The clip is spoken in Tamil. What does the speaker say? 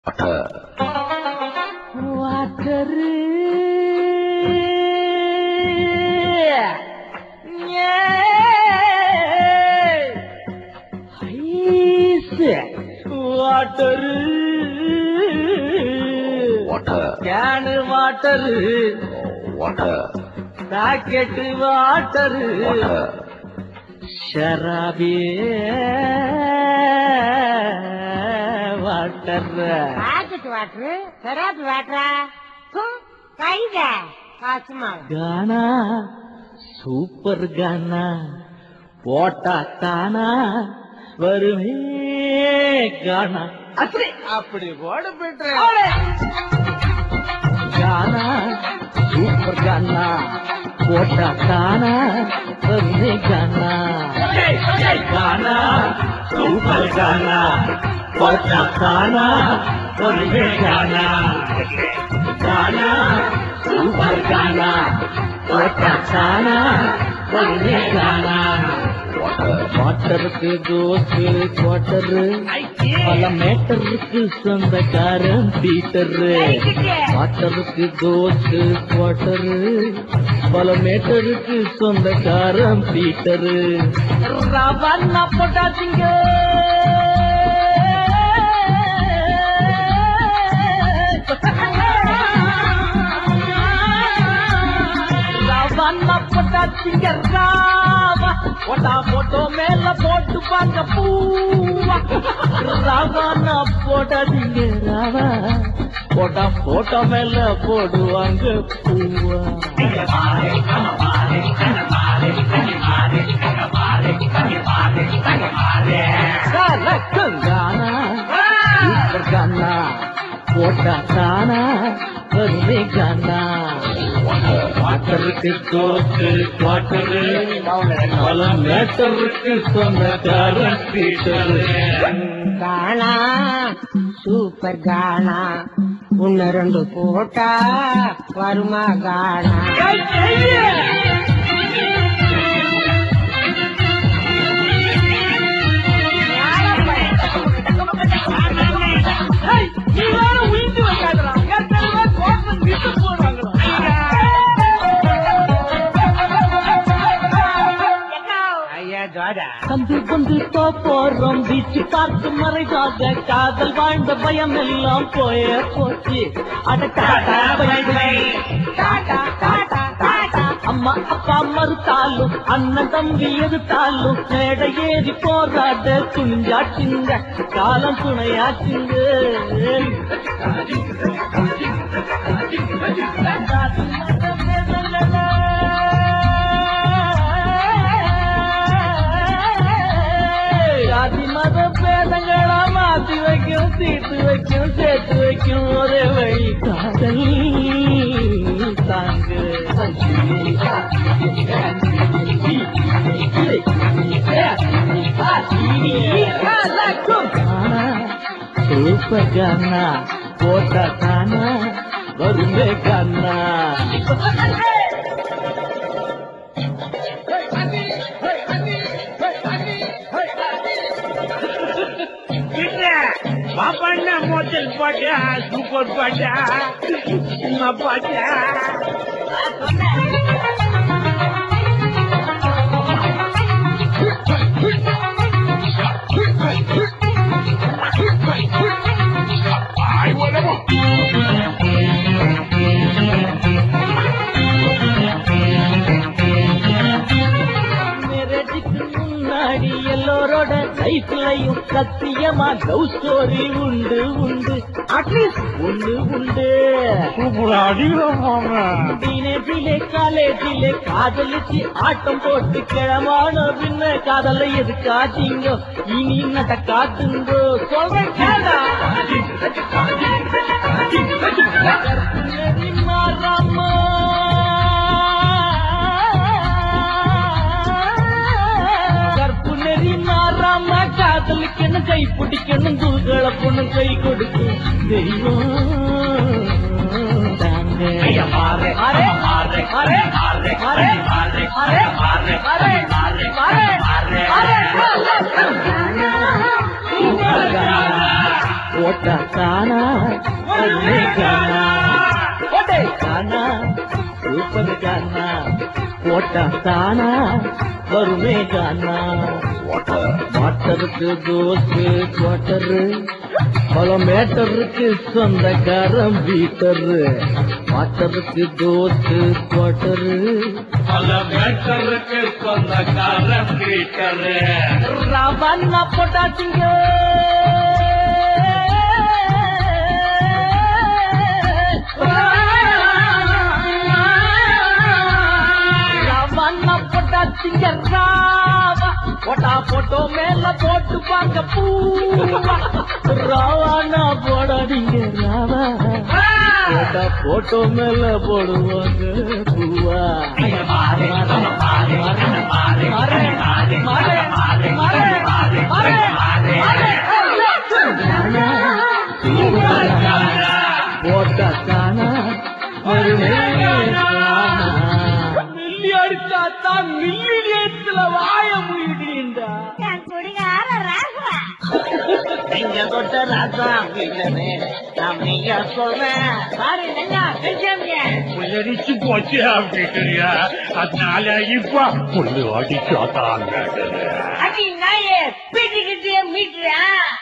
Water water water, can water water, packet water water, ஷராபி வாட்டர் பாக்கெட் வாட்டரு பெராத் வாட்டரா கைத காசுமா கானா சூப்பர் கானா போட்டா தானா வருமே கானா அப்படி அப்படி போட பெற்ற கானா சூப்பர் கானா போட்டா தானா வருமே கானா கானா சூப்பர் கானா போட்டா தானா வருமே கானா கானா சூப்பர் கானா போட்டா தானா வருமே கானா வாட்டருக்கு தோசு குவாட்டரு பல மேட்டருக்கு சொந்தக்காரன் பீட்டரு வாட்டருக்கு தோசு குவாட்டரு பல மேட்டருக்கு சொந்தக்காரன் பீட்டரு ரவன்னா போட்டாச்சிங்க ரவன்னா போட்டாச்சிங்க ராவா போட்டா போட்டோ மேல போட்டு பாங்க பூவா ரவன்னா போட்டாச்சிங்க ராவா போட்டா போட்டோ மேல போடுவாங்க பூவா கானா சூப்பர் கானா போட்டா தானா வருவே கானா வாட்டருக்கு தோத்து குவாட்டரு பல மேட்டருக்கு சொந்தக்காரன் பீட்டரு காணா சூப்பர் காணா ஒன்னு ரெண்டு போட்டா வருமா காணா ஐயா ஜோடா கந்து கொண்டு போறோம் பீச்சு பார்த்து மறைவாக காதல் வாழ்ந்த பயம் எல்லாம் போய போச்சு அட tata bye bye tata tata tata அம்மா அப்பா மறுத்தாலும் அண்ணன் தம்பி எதிர்த்தாலும் மேடை ஏறி போராட துணிஞ்சாச்சுங்க காலம் துணையாச்சுங்க ஜாதி மத பேதங்களா மாத்தி வைக்கும் தீர்த்து வைக்கும் சேர்த்து வைக்கும் ஒரே வழி காதல் தாங்கு சூப்பர் கண்ணா போட்ட கானா வருமே கண்ணா பாப்பாண்ணா மோட்டல் பாட்டா சூப்பர் பாட்டா சினிமா பாட்டா மேரேஜுக்கு முன்னாடி எல்லோரோட லைஃப்லயும் சத்தியமா லவ் ஸ்டோரி உண்டு உண்டு அட்லீஸ்ட் ஒண்ணு உண்டு டீனேஜிலே காலேஜிலே காதலிச்சு ஆட்டம் போட்டு கிழமான பின்ன காதலை எது காட்டிங்க இனி நட காட்டுங்கோ சொல்றேன் கேடா மாறாமா கற்பு நெறி மாறாம காதலிக்கணும் கை பிடிக்கணும் தூள்கள பொண்ணு கை கொடுக்கும் தெய்வம் தாங்க. அரே, அரே, அரே, அரே, அரே, அரே, அரே, அரே, அரே, அரே. போட்டா தானா ஒண்ணே கானா போட்டே கானா சூப்பர் கானா போட்டா தானா வருமே கானா water, மாட்டருக்கு தோசு குவாட்டரு பல மேட்டருக்கு சொந்தக்காரன் வீட்டரு மாட்டருக்கு தோசு குவாட்டரு பல மேட்டருக்கு சொந்தக்காரன் வீட்டரு ரவண்ண போட்டாச்சுங்க ரவண்ண போட்டாச்சுங்க ராவா போட்டா போட்டோ மேல போட்டு பாங்க பூவா ராவானா போடாதீங்க ராவா போட்டா போட்டோ மேல போடுவாங்க பூவா போட்டா காணா மில்லி அடிச்சாத்தான் மில்லியத்துல வாய முடியுடா என் குடிகார ராசா நீங்க தொட்ட ராசா வீட்டனே நான் நீங்க சொல்றேன் சாரி நல்லா பேசாம புல்லரிச்சு போச்சு அப்படின்றியா அதனால இப்ப புல்லு அடிச்சாதான் அடி நாயே பீட்டிக்கிட்டே மீட்டுறா